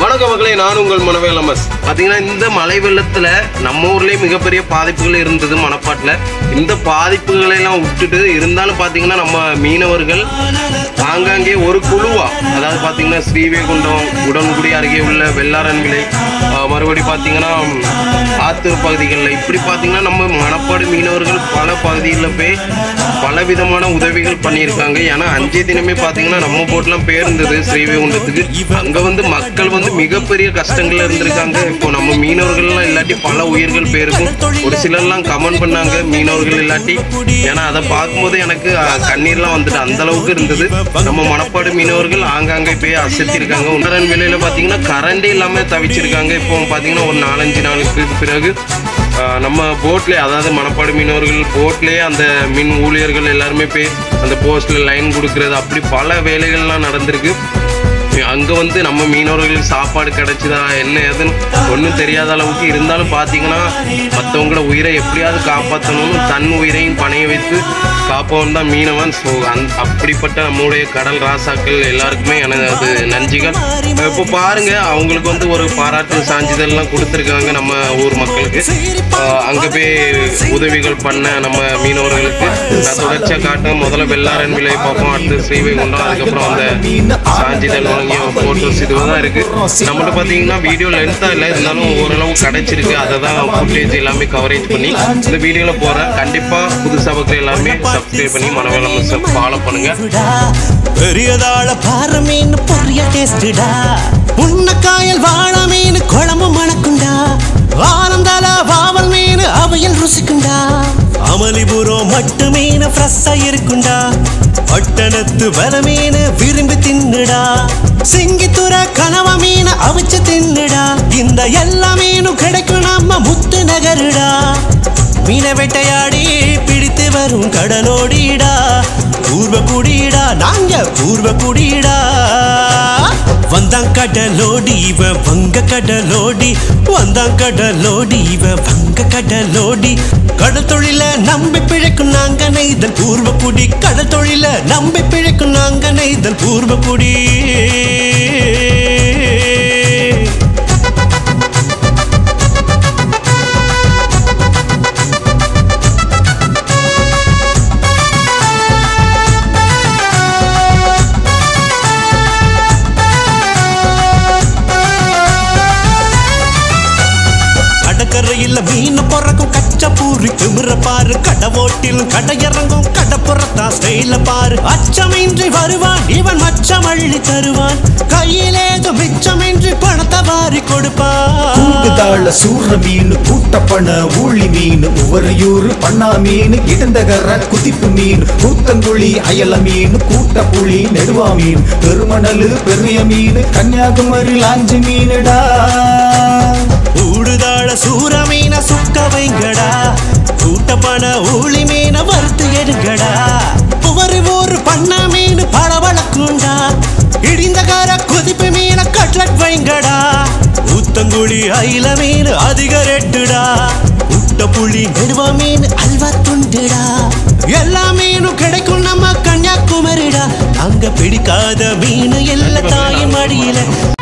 வணக்கம் மக்களே நான் உங்கள் மனவேல் எம்எஸ் பார்த்தீங்கன்னா இந்த மழை வெள்ளத்தில் நம்ம ஊர்லேயே மிகப்பெரிய பாதிப்புகள் இருந்தது மணப்பாட்டில் இந்த பாதிப்புகளை எல்லாம் விட்டுட்டு இருந்தாலும் பார்த்தீங்கன்னா நம்ம மீனவர்கள் ஆங்காங்கே ஒரு குழுவா அதாவது பார்த்தீங்கன்னா ஸ்ரீவைகுண்டம் உடன்குடி அருகே உள்ள வெள்ளாரன் விலை ஆஹ் மறுபடி பார்த்தீங்கன்னா ஆத்தூர் பகுதிகளில் இப்படி பார்த்தீங்கன்னா நம்ம மணப்பாடு மீனவர்கள் பல பகுதிகளில் போய் பல விதமான உதவிகள் பண்ணியிருக்காங்க ஏன்னா அஞ்சே தினமே பார்த்தீங்கன்னா நம்ம போட்லாம் பேருந்தது ஸ்ரீவைகுண்டத்துக்கு அங்கே வந்து மக்கள் வந்து மிகப்பெரிய கஷ்டங்கள்ல இருந்திருக்காங்க இப்போ நம்ம மீனவர்கள்லாம் இல்லாட்டி பல உயிர்கள் போயிருக்கும் ஒரு சிலர்லாம் கமெண்ட் பண்ணாங்க மீனவர்கள் இல்லாட்டி ஏன்னா அதை பார்க்கும்போது எனக்கு அஹ், கண்ணீர்லாம் வந்துட்டு அந்த அளவுக்கு இருந்தது நம்ம மணப்பாடு மீனவர்கள் ஆங்காங்கே போய் அசத்திருக்காங்க உண்டரன் விலையில பார்த்தீங்கன்னா கரண்டே இல்லாமல் தவிச்சிருக்காங்க இப்போ பார்த்தீங்கன்னா ஒரு நாலஞ்சு நாளுக்கு பிறகு ஆஹ் நம்ம போட்லேயே அதாவது மணப்பாடு மீனவர்கள் போட்லேயே அந்த மின் ஊழியர்கள் எல்லாருமே போய் அந்த போஸ்ட்ல லைன் கொடுக்கறது அப்படி பல வேலைகள்லாம் நடந்திருக்கு அங்கே வந்து நம்ம மீனவர்களுக்கு சாப்பாடு கிடைச்சதா என்ன ஏதுன்னு ஒன்றும் தெரியாத அளவுக்கு இருந்தாலும் பார்த்தீங்கன்னா மற்றவங்கள உயிரை எப்படியாவது காப்பாற்றணும்னு தன் உயிரையும் பணைய வைத்து காப்பவன் தான் மீனவன் ஸோ அந் அப்படிப்பட்ட நம்முடைய கடல் ராசாக்கள் எல்லாருக்குமே எனது நன்றிகள் இப்போ பாருங்க அவங்களுக்கு வந்து ஒரு பாராட்டு சான்றிதழ்லாம் கொடுத்துருக்காங்க நம்ம ஊர் மக்களுக்கு அங்கே போய் உதவிகள் பண்ண நம்ம மீனவர்களுக்கு நான் தொடர்ச்சியாக காட்டுறேன் முதல்ல வெள்ளாரன் விலை பார்ப்போம் அடுத்து ஸ்ரீவைகுண்டம் அதுக்கப்புறம் அந்த சான்றிதழ் வழங்கிய ஃபோட்டோஸ் இதுவாக தான் இருக்கு நம்மகிட்ட பார்த்தீங்கன்னா வீடியோ லென்த்தாக இல்லை இருந்தாலும் ஓரளவு கிடைச்சிருக்கு அதை தான் ஃபுட்டேஜ் எல்லாமே கவரேஜ் பண்ணி இந்த வீடியோவில் போகிறேன் கண்டிப்பாக புதுசாக பார்க்குற எல்லாருமே சப்ஸ்கிரைப் பண்ணி மனவேலம் ஃபாலோ பண்ணுங்க பெரியதாள பாறை மீன் பொரிய டேஸ்டுடா உன்னக்காயல் வாழ மீன் குழம்பு மணக்குண்டா ஆனந்தால வாவல் மீன் அவையல் ருசிக்குண்டா அமளிபுரம் மட்டு மீன் ஃப்ரெஷ்ஷா இருக்குண்டா பட்டணத்து வர மீன் விரும்பி தின்னுடா சிங்கித்துற கனவ மீன் அவிச்சு தின்னுடா இந்த எல்லா மீனும் கிடைக்கும் நம்ம முத்து நகருடா மீனை வேட்டையாடி பிடித்து வரும் கடலோடிடா பூர்வ குடிடா நாங்க பூர்வ குடிடா வந்தான் கடலோடி இவன் வங்க கடலோடி வந்தான் கடலோடி இவன் வங்க கடலோடி கடல் தொழில நம்பி பிழைக்கும் நாங்க நெய்தல் பூர்வ குடி கடல் தொழில நம்பி பிழைக்கும் நாங்க நெய்தல் பூர்வ குடி கடற்கரையில் மீன் பொறக்கும் கச்ச பூரி திமிர பாரு கடவோட்டிலும் கடையிறங்கும் கடப்புறத்தா ஸ்டைல பாரு அச்சமின்றி வருவான் இவன் மச்சம் அள்ளி தருவான் கையிலேது மிச்சமின்றி பணத்தை வாரி கொடுப்பான் கூடுதாள சூற மீன் கூட்டப்பன ஊழி மீன் உவரையூர் பண்ணா மீன் இடந்தகர குதிப்பு மீன் கூத்தங்குழி அயல மீன் கூட்டப்புளி நெடுவா மீன் பெருமணலு பெரிய மீன் கன்னியாகுமரி லாஞ்சி மீனுடா ஊடுதாழ சூற மீன சுக்க வைங்கடா கூட்டப்பன ஊழி மீன வறுத்து எடுங்கடா புவரி ஊர் பண்ண மீன் பளபளக்குண்டா இடிந்தகார கொதிப்பு மீன கட்லட் வைங்கடா ஊத்தங்குழி அயில மீன் அதிக ரெட்டுடா முட்ட புளி நெடுவா மீன் அல்வா துண்டுடா எல்லா மீனும் கிடைக்கும் நம்ம கன்னியாகுமரிடா அங்க பிடிக்காத மீன் எல்லா தாயின் மடியில